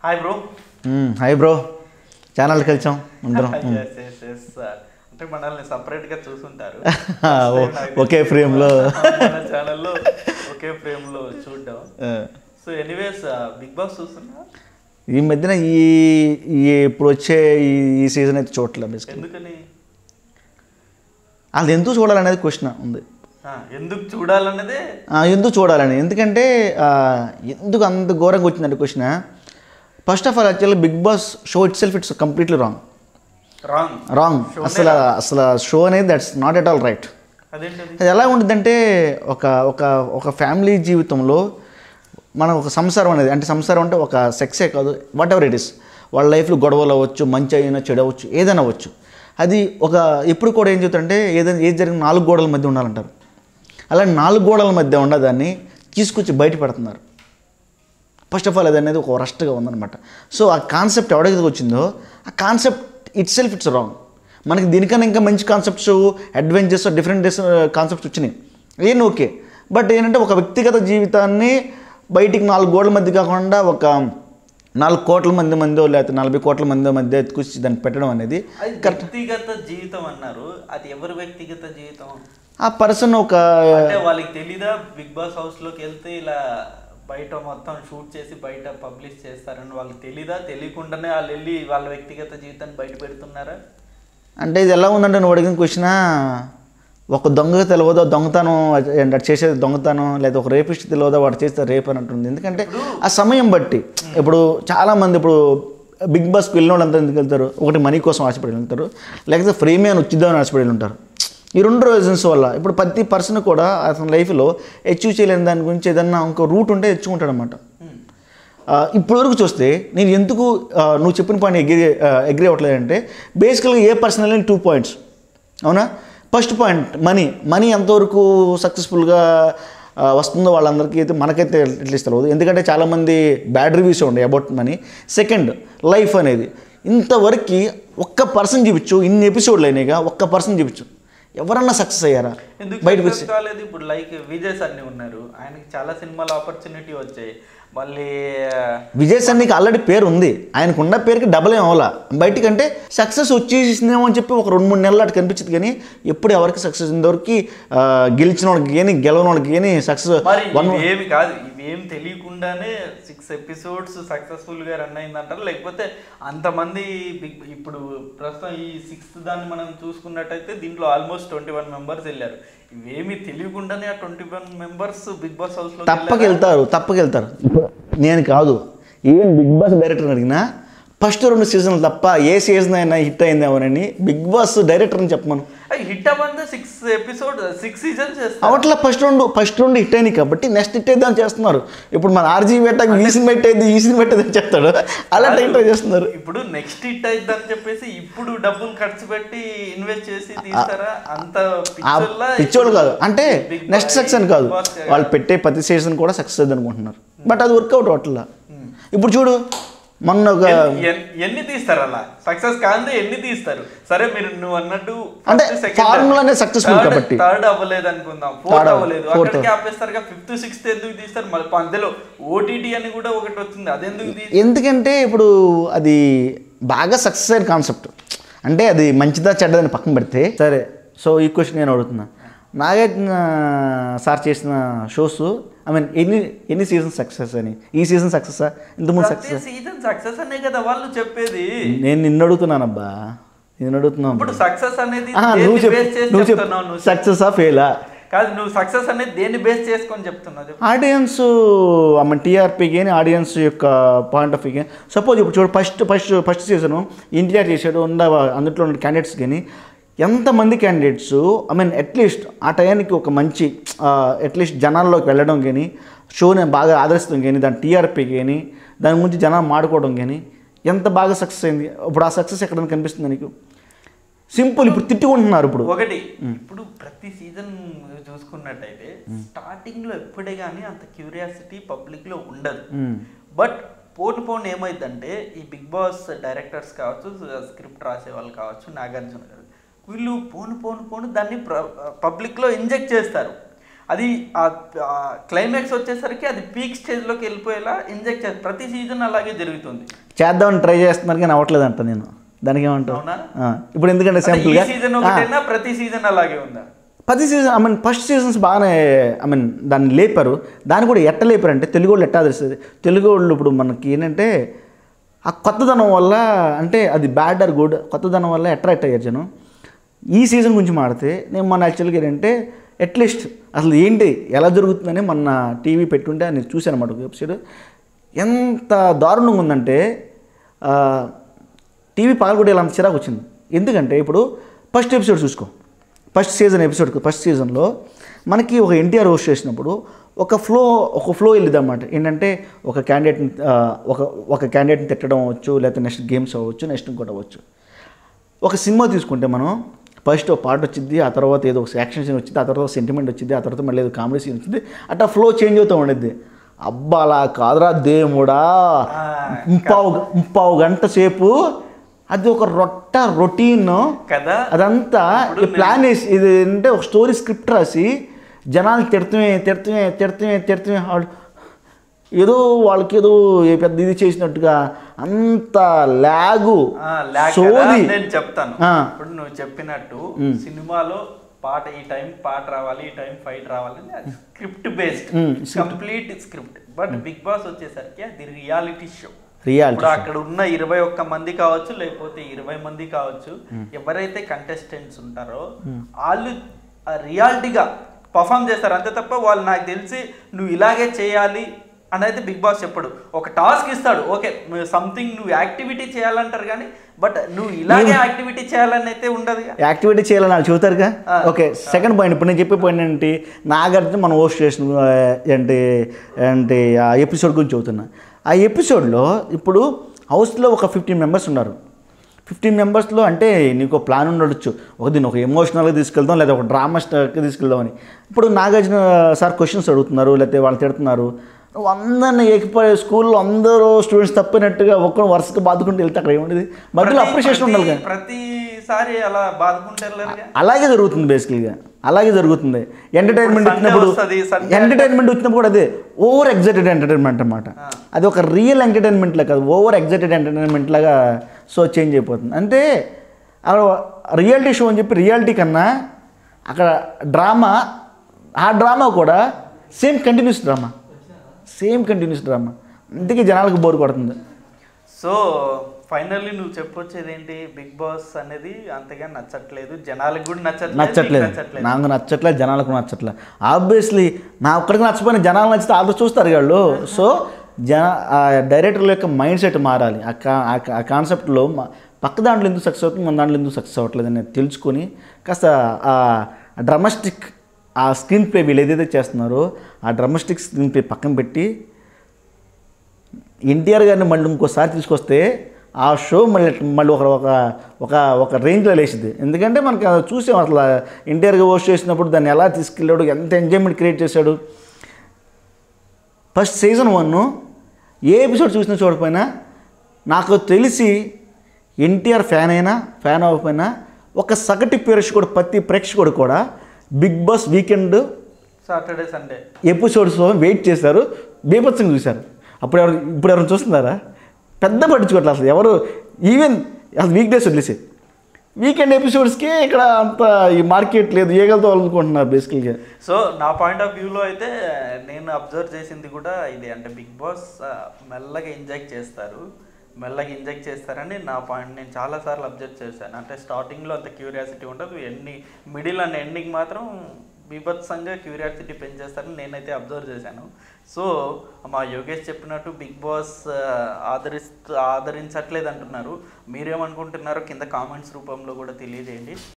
Hi bro hi bro channel కలిసాం అందరం అంటే మనల్ని సపరేట్ గా చూసుంటారు ఓ- ఒకే frame లో. మన ఛానల్లో ఒకే ఫ్రేమ్ లో చూడడం సో ఎనీవేస్ బిగ్ బాస్ చూస్తున్నా ఈ మధ్యన ఈ ఈ ఇప్పుడు వచ్చే ఈ ఈ సీజన్ అయితే చూడట్లేదు బేసిక్ ఎందుకని అది ఎందుకు చూడాలనేది క్వశ్చన్ ఉంది ఆ, ఎందుకు చూడాలన్నదే ఆ, ఎందుకు చూడాలని ఎందుకంటే ఆ, ఎందుకు అంత ఘోరంగా వచ్చిందంటే question first of all actually Bigg Boss show itself it's completely wrong wrong wrong అసలు అసలు షో అనేది that's not at all right అదేంటది అది ఎలా ఉంటుందంటే ఒక ఒక ఒక ఫ్యామిలీ జీవితంలో మనం ఒక సంసారం అనేది అంటే సంసారం అంటే ఒక సెక్సే కాదు వాట్ ఎవర్ ఇట్ ఇస్ వాళ్ళ లైఫ్లో గొడవలు అవ్వచ్చు మంచి అయినా చెడు అవ్వచ్చు ఏదైనా అవ్వచ్చు అది ఒక ఎప్పుడు కూడా ఏం చెబుతుంటే ఏదైనా ఏది జరిగిన నాలుగు గోడల మధ్య ఉండాలంటారు అలా నాలుగు గోడల మధ్య ఉండదాన్ని తీసుకొచ్చి బయట పెడుతున్నారు ఫస్ట్ ఆఫ్ ఆల్ అది అనేది ఒక వరస్ట్గా ఉందన్నమాట సో ఆ కాన్సెప్ట్ ఎవడైతే వచ్చిందో ఆ concept itself it's wrong మనకి దీనికన్నా ఇంకా మంచి కాన్సెప్ట్స్ అడ్వెంచర్స్ డిఫరెంట్ కాన్సెప్ట్స్ వచ్చినాయి ఏం ఓకే బట్ ఏంటంటే ఒక వ్యక్తిగత జీవితాన్ని బయటికి నాలుగు గోడల మధ్య కాకుండా ఒక నాలుగు కోట్ల మంది మందో లేకపోతే నలభై కోట్ల మంది మధ్య ఎత్తుకొచ్చి దాన్ని పెట్టడం అనేది అది వ్యక్తిగత జీవితం అన్నారు అది ఎవరి వ్యక్తిగత జీవితం ఆ పర్సన్ ఒక అంటే వాళ్ళకి తెలీదా బిగ్ బాస్ హౌస్ లోకి వెళ్తే ఇలా బయట మొత్తం షూట్ చేసి బయట పబ్లిష్ చేస్తారని వాళ్ళకి తెలీదా తెలియకుండానే వాళ్ళు వెళ్ళి వాళ్ళ వ్యక్తిగత జీవితాన్ని బయట పెడుతున్నారా అంటే ఇది ఎలా ఉందంటే నువ్వు అడిగిన క్వశ్చన్ ఒక దొంగ తెలియదో దొంగతనం అంటే చేసేది దొంగతనం లేదా ఒక రేపిస్ట్ తెలియదో వాడు చేస్తే రేప్ అని అంటుంది ఎందుకంటే ఆ సమయం బట్టి ఇప్పుడు చాలామంది ఇప్పుడు బిగ్ బాస్కి వెళ్ళిన వాళ్ళంతా ఎందుకు వెళ్తారు ఒకటి మనీ కోసం ఆశపడి వెళ్తారు లేకపోతే ఫ్రేమే అని వచ్చిద్దామని ఆశపడి ఉంటారు ఈ రెండు రీజన్స్ వల్ల ఇప్పుడు ప్రతి పర్సన్ కూడా అతని లైఫ్లో అచీవ్ చేయలేని దాని గురించి ఏదన్నా ఇంకో రూట్ ఉంటే తెచ్చుకుంటాడు అనమాట ఇప్పుడు వరకు చూస్తే నేను ఎందుకు ఆ, నువ్వు చెప్పిన పాయింట్ ఎగ్రీ అగ్రీ అవ్వట్లేదంటే బేసికల్గా ఏ పర్సనల్ టూ పాయింట్స్ అవునా ఫస్ట్ పాయింట్ మనీ మనీ ఎంతవరకు సక్సెస్ఫుల్గా వస్తుందో వాళ్ళందరికీ అయితే మనకైతే అట్లీస్ట్ తెలియదు ఎందుకంటే చాలామంది బ్యాడ్ రివ్యూస్ ఉన్నాయి అబౌట్ మనీ సెకండ్ లైఫ్ అనేది ఇంతవరకు ఒక్క పర్సన్ చూపించు ఇన్ని ఎపిసోడ్లు అయినాయిగా ఒక్క పర్సన్ చూపించు ఎవరన్నా సక్సెస్ అయ్యారా ఎందుకు బయటకు success కాలేదు ఇప్పుడు లైక్ విజయ్ సన్ని ఉన్నారు ఆయనకి చాలా సినిమాలు ఆపర్చునిటీ వచ్చాయి మళ్ళీ విజయ్ సన్నికి ఆల్రెడీ పేరు ఉంది ఆయనకున్న పేరుకి డబల్ ఏం అవ్వాలా బయటికి అంటే సక్సెస్ వచ్చేసిందేమో అని చెప్పి ఒక రెండు మూడు నెలలు అటు కనిపించింది కానీ ఎప్పుడు ఎవరికి సక్సెస్ ఇంతవరకు ఆ, గెలిచిన వాళ్ళకి కానీ గెలవని వాళ్ళకి కానీ సక్సెస్ మరి వన్ ఇవి ఏమి కాదు ఇవేం తెలియకుండానే సిక్స్ ఎపిసోడ్స్ సక్సెస్ఫుల్ గా రన్ అయిందంటారు లేకపోతే అంతమంది బిగ్ ఇప్పుడు ప్రస్తుతం ఈ సిక్స్త్ దాన్ని మనం చూసుకున్నట్టయితే దీంట్లో ఆల్మోస్ట్ ట్వంటీ వన్ మెంబర్స్ వెళ్ళారు ఇవేమి తెలియకుండానే ఆ twenty one members Bigg Boss house లో తప్పక వెళ్తారు తప్పక వెళ్తారు నేను కాదు ఈవెన్ బిగ్ బాస్ డైరెక్టర్ అడిగినా ఫస్ట్ రెండు సీజన్లు తప్ప ఏ సీజన్ అయినా హిట్ అయిందేమోనని బిగ్ బాస్ డైరెక్టర్ని చెప్పమను హిట్ అవ్వందే సిక్స్ ఎపిసోడ్ సిక్స్ సీజన్స్ చేస్తారు అవట్లా ఫస్ట్ రెండు ఫస్ట్ రెండు హిట్ అయినాయి కాబట్టి నెక్స్ట్ హిట్ అయిద్దాం చేస్తున్నారు ఇప్పుడు మన ఆర్జీ పెట్టాక ఈ సినిమా హిట్ అయింది ఈ సినిమా హిట్ అయింది అని చెప్తాడు అలా టైప్ చేస్తున్నారు ఇప్పుడు నెక్స్ట్ హిట్ అయిద్దని చెప్పేసి ఇప్పుడు డబ్బులు ఖర్చు పెట్టి ఇన్వెస్ట్ చేసి తీస్తారా అంత ఆ పిచ్చోళ్ళ పిచ్చోళ్ళు కాదు అంటే Big నెక్స్ట్ Boss- సక్సెస్ అని కాదు Big Boss వాళ్ళు పెట్టే ప్రతి సీజన్ కూడా సక్సెస్ అయింది అనుకుంటున్నారు బట్ అది వర్కౌట్ అవ్వట్లా ఇప్పుడు చూడు మొన్న ఒక ఎన్- ఎన్- ఎన్ని తీస్తారు అలా సక్సెస్ కాందే ఎన్ని తీస్తారు సరే మీరు నువ్వు అన్నట్టు అంటే formula నే successful కాబట్టి. థర్డ్ అవ్వలేదు అనుకుందాం Third ఫోర్త్ అవ్వ- అవ్వలేదు fourth అక్కడికి ఆపేస్తారు ఫిఫ్త్ సిక్స్త్ ఎందుకు తీస్తారు మళ్ళీ అందులో ఓటీటీ అని కూడా ఒకటి వచ్చింది అదెందుకు తీ ఎందుకంటే ఇప్పుడు అది బాగా సక్సెస్ అయిన కాన్సెప్ట్ అంటే అది మంచిదా చెడ్డదని పక్కన పెడితే సరే సో ఈ క్వశ్చన్ నేను అడుగుతున్నా నాగార్జున సార్ చేసిన షోస్ ఐ మీన్ ఎన్ని ఎన్ని సీజన్ సక్సెస్ అని ఈ సీజన్ సక్సెసా ఇంతకుముందు ప్రతి సక్సెస్ సీజన్ సక్సెస్ అనే కదా వాళ్ళు చెప్పేది నేను నిన్ను అడుగుతున్నానబ్బా నేను అడుగుతున్నాను ఇప్పుడు సక్సెస్ అనేది ఆహా, దేన్ని నువ్వు బేస్ చేసి చెప్పు నువ్వు చెప్పు చెప్తున్నావు నువ్వు సక్సెసా ఫెయిలా కాదు నువ్వు సక్సెస్ అనేది దేన్ని బేస్ చేసుకొని చెప్తున్నావు చెప్పు. ఆడియన్స్ మన టీఆర్పీ కానీ ఆడియన్స్ యొక్క పాయింట్ ఆఫ్ వ్యూ కానీ సపోజ్ ఇప్పుడు చూడు first first first season NTR చేశాడు ఉన్న అందులో ఉన్న క్యాండిడేట్స్ కానీ ఎంతమంది క్యాండిడేట్స్ ఐ మీన్ అట్లీస్ట్ ఆ టయానికి ఒక మంచి అట్లీస్ట్ జనాల్లోకి వెళ్ళడం కానీ షోని బాగా ఆదరిస్తాం కానీ దాని టీఆర్పీ కానీ దాని గురించి జనాలు మాడుకోవడం కానీ ఎంత బాగా సక్సెస్ అయింది ఇప్పుడు ఆ సక్సెస్ ఎక్కడైనా కనిపిస్తుంది నీకు సింపుల్ ఇప్పుడు తిట్టుకుంటున్నారు ఇప్పుడు ఒకటి ఇప్పుడు ప్రతి సీజన్ చూసుకున్నట్టయితే స్టార్టింగ్ లో ఎప్పుడే కానీ అంత క్యూరియాసిటీ పబ్లిక్ లో ఉండదు మ్మ్. బట్ పోను పోను ఏమైందంటే ఈ బిగ్ బాస్ డైరెక్టర్స్ కావచ్చు స్క్రిప్ట్ రాసే వాళ్ళు కావచ్చు నాగార్జున గారు వీళ్ళు పోను పోను పోను దాన్ని పబ్లిక్ లో ఇంజెక్ట్ చేస్తారు అది ఆ క్లైమాక్స్ వచ్చేసరికి అది పీక్ స్టేజ్లోకి వెళ్ళిపోయేలా ఇంజెక్ట్ చేస్తారు ప్రతి సీజన్ అలాగే జరుగుతుంది చేద్దామని ట్రై చేస్తున్నారు కానీ అవ్వట్లేదు అంట నేను దానికి ఏమంటావు అవునా? ఆ, ఇప్పుడు ఎందుకంటే అంటే ఈ సింపుల్గా సీజన్ ఒకటైనా ప్రతి సీజన్ అలాగే ఉందా ప్రతి season I mean first seasons బాగానే ఐ మీన్ దాన్ని లేపారు దాన్ని కూడా ఎట్ట లేపారు అంటే తెలుగు వాళ్ళు ఎట్టా తెలుస్తుంది తెలుగు వాళ్ళు ఇప్పుడు మనకి ఏంటంటే ఆ కొత్తదనం వల్ల అంటే అది బ్యాడ్ ఆర్ గుడ్ కొత్తదనం వల్ల అట్రాక్ట్ అయ్యారు జనం ఈ సీజన్ గురించి మాడితే నేను మన యాక్చువల్గా ఏంటంటే అట్లీస్ట్ అసలు ఏంటి ఎలా జరుగుతుందని మొన్న టీవీ పెట్టుంటే నేను చూశాను అన్నమాట ఒక వెబ్సైట్ ఎంత దారుణంగా ఉందంటే ఆ, టీవీ పాల్గొడే అంత చిరాకు వచ్చింది ఎందుకంటే ఇప్పుడు ఫస్ట్ ఎపిసోడ్ చూసుకో ఫస్ట్ సీజన్ ఎపిసోడ్ ఫస్ట్ సీజన్లో మనకి ఒక ఎన్టీఆర్ హోస్ట్ చేసినప్పుడు ఒక ఫ్లో ఒక ఫ్లో వెళ్ళింది అనమాట ఏంటంటే ఒక క్యాండిడేట్ని ఒక ఒక క్యాండిడేట్ని తిట్టడం అవ్వచ్చు లేకపోతే నెక్స్ట్ గేమ్స్ అవ్వచ్చు నెక్స్ట్ ఇంకోటి అవ్వచ్చు ఒక సినిమా తీసుకుంటే మనం ఫస్ట్ ఒక పాట వచ్చింది ఆ తర్వాత ఏదో ఒక యాక్షన్ సీన్ వచ్చింది ఆ తర్వాత సెంటిమెంట్ వచ్చింది ఆ తర్వాత మళ్ళీ ఏదో కామెడీ సీన్ వచ్చింది అట్లా ఫ్లో చేంజ్ అవుతూ ఉండేది అబ్బా అలా కాదురా దేవుడా ఆ, ముప్పావు ముప్పావు గంట సేపు అది ఒక రొట్ట రొటీన్ కదా అదంతా ఈ ప్లాన్ వేసి ఇది అంటే ఒక స్టోరీ స్క్రిప్ట్ రాసి జనాలు తిడతమే తిడతమే తిడతమే తిడతమే వాళ్ళు ఏదో వాళ్ళకి ఏదో ఏ పెద్ద ఇది చేసినట్టుగా అంత లాగు ఆ, lack కదా, సోది నేను చెప్తాను ఆ. ఇప్పుడు నువ్వు చెప్పినట్టు సినిమాలో పాట ఈ టైం పాట రావాలి ఈ టైం ఫైట్ రావాలని అది script based hmm, complete script but Bigg Boss వచ్చేసరికి అది రియాలిటీ షో రియాలిటీ ఇప్పుడు అక్కడ ఉన్న ఇరవై ఒక్క మంది కావచ్చు లేకపోతే ఇరవై మంది కావచ్చు ఎవరైతే కంటెస్టెంట్స్ ఉంటారో వాళ్ళు రియాలిటీగా పర్ఫామ్ చేస్తారు అంతే తప్ప వాళ్ళు నాకు తెలిసి నువ్వు ఇలాగే చేయాలి అనేది బిగ్ బాస్ చెప్పడు ఒక టాస్క్ ఇస్తాడు ఓకే సంథింగ్ నువ్వు యాక్టివిటీ చేయాలంటారు కానీ బట్ నువ్వు ఇలాగే యాక్టివిటీ చేయాలని అయితే ఉండదు యాక్టివిటీ చేయాలని వాళ్ళు చెబుతారుగా ఆ. ఓకే సెకండ్ పాయింట్ ఇప్పుడు నేను చెప్పే పాయింట్ ఏంటి నాగార్జున మనం హోస్ట్ చేసిన ఆ, ఏంటి ఏంటి ఆ ఎపిసోడ్ గురించి చెబుతున్నా ఆ ఎపిసోడ్లో ఇప్పుడు హౌస్లో ఒక ఫిఫ్టీన్ మెంబర్స్ ఉన్నారు ఫిఫ్టీన్ మెంబర్స్లో అంటే నీకు ప్లాన్ ఉండొచ్చు ఒక దీన్ని ఒక ఎమోషనల్గా తీసుకెళ్దాం లేదా ఒక డ్రామా స్టార్కి తీసుకెళ్దామని ఇప్పుడు నాగార్జున సార్ క్వశ్చన్స్ అడుగుతున్నారు లేకపోతే వాళ్ళు తిడుతున్నారు నువ్వు అందరిని ఏకిపోయే స్కూల్లో అందరూ స్టూడెంట్స్ తప్పినట్టుగా ఒక్కరు వరుసగా బాదుకుంటూ వెళ్తే అక్కడ ఏముంటుంది మధ్యలో ప్రతి- అప్రిషియేషన్ ఉండాలి ప్రతి- కదా ప్రతిసారి అలా బాదుకుంటారు అలాగే జరుగుతుంది బేసికల్గా అలాగే జరుగుతుంది ఎంటర్టైన్మెంట్ ఇప్పుడు Sunday వచ్చినప్పుడు వస్తది, Sunday ఎంటర్టైన్మెంట్ వచ్చినప్పుడు కూడా అదే ఓవర్ ఎగ్జైటెడ్ ఎంటర్టైన్మెంట్ అనమాట అది ఒక రియల్ ఎంటర్టైన్మెంట్ లాగా కాదు ఓవర్ ఎగ్జైటెడ్ ఎంటర్టైన్మెంట్ లాగా సో చేంజ్ అయిపోతుంది అంటే అక్కడ రియాలిటీ షో అని చెప్పి రియాలిటీ కన్నా అక్కడ డ్రామా ఆ డ్రామా కూడా same continues drama same continues drama అందుకే జనాలకు బోర్ కొడుతుంది సో ఫైనల్లీ నువ్వు చెప్పొచ్చేది ఏంటి బిగ్ బాస్ అనేది అంతగా నచ్చట్లేదు జనాలకు కూడా నచ్చట్లేదు నచ్చట్లేదు నీకు నచ్చట్లేదు నాకు నచ్చట్లేదు జనాలకు నచ్చట్లేదు ఆబ్వియస్లీ నా ఒక్కడికి నచ్చపోయిన జనాలు నచ్చితే వాళ్ళు చూస్తారు వాళ్ళు సో జన ఆ డైరెక్టర్ల యొక్క మైండ్ సెట్ మారాలి ఆ కా ఆ కా- ఆ కాన్సెప్ట్లో మ- పక్క దాంట్లో ఎందుకు సక్సెస్ అవుతుంది మన దాంట్లో ఎందుకు సక్సెస్ అవ్వట్లేదు అనేది తెలుసుకొని కాస్త ఆ డ్రమస్టిక్ ఆ స్క్రీన్ ప్లే వీళ్ళు ఏదైతే చేస్తున్నారో ఆ డ్రమస్టిక్ స్క్రీన్ ప్లే పక్కన పెట్టి ఎన్టీఆర్ గారిని మళ్ళీ ఇంకోసారి తీసుకొస్తే ఆ షో మళ్ళీ మళ్ళీ ఒక ఒక ఒక ఒక రేంజ్లో లేచింది ఎందుకంటే మనకి అది చూసాం అసలు ఎన్టీఆర్గా హోస్ట్ చేసినప్పుడు దాన్ని ఎలా తీసుకెళ్ళాడు ఎంత ఎంజాయ్మెంట్ క్రియేట్ చేశాడు first season one a episode చూసినా చూడకపోయినా నాకు తెలిసి ఎన్టీఆర్ ఫ్యాన్ అయినా ఫ్యాన్ అవ్వకపోయినా ఒక సగటు ప్రేక్షకుడు ప్రతి ప్రేక్షకుడు కూడా Bigg Boss weekend Saturday Sunday episodes wait చేశారు బీభత్సంగా చూశారు అప్పుడు ఎవరు ఇప్పుడు ఎవరు చూస్తున్నారా పెద్ద పట్టించుకోవట్లేదు అసలు ఎవరు ఈవెన్ అసలు వీక్ డేస్ వదిలేసి వీకెండ్ ఎపిసోడ్స్కి ఇక్కడ అంత ఈ మార్కెట్ లేదు ఏగలతో అనుకుంటున్నారు బేసికల్గా సో నా పాయింట్ ఆఫ్ వ్యూలో అయితే నేను అబ్జర్వ్ చేసింది కూడా ఇది అంటే బిగ్ బాస్ ఆ, మెల్లగా ఇంజెక్ట్ చేస్తారు మెల్లగా ఇంజెక్ట్ చేస్తారని నా పాయింట్ నేను చాలాసార్లు అబ్జర్వ్ చేశాను అంటే స్టార్టింగ్లో అంత క్యూరియాసిటీ ఉండదు ఎండి మిడిల్ అండ్ ఎండింగ్ మాత్రం బీభత్సంగా క్యూరియాసిటీ పెంచేస్తారని నేనైతే అబ్జర్వ్ చేశాను సో మా యోగేష్ చెప్పినట్టు బిగ్ బాస్ ఆదరిస్తూ ఆదరించట్లేదు అంటున్నారు మీరేమనుకుంటున్నారో కింద కామెంట్స్ రూపంలో కూడా తెలియజేయండి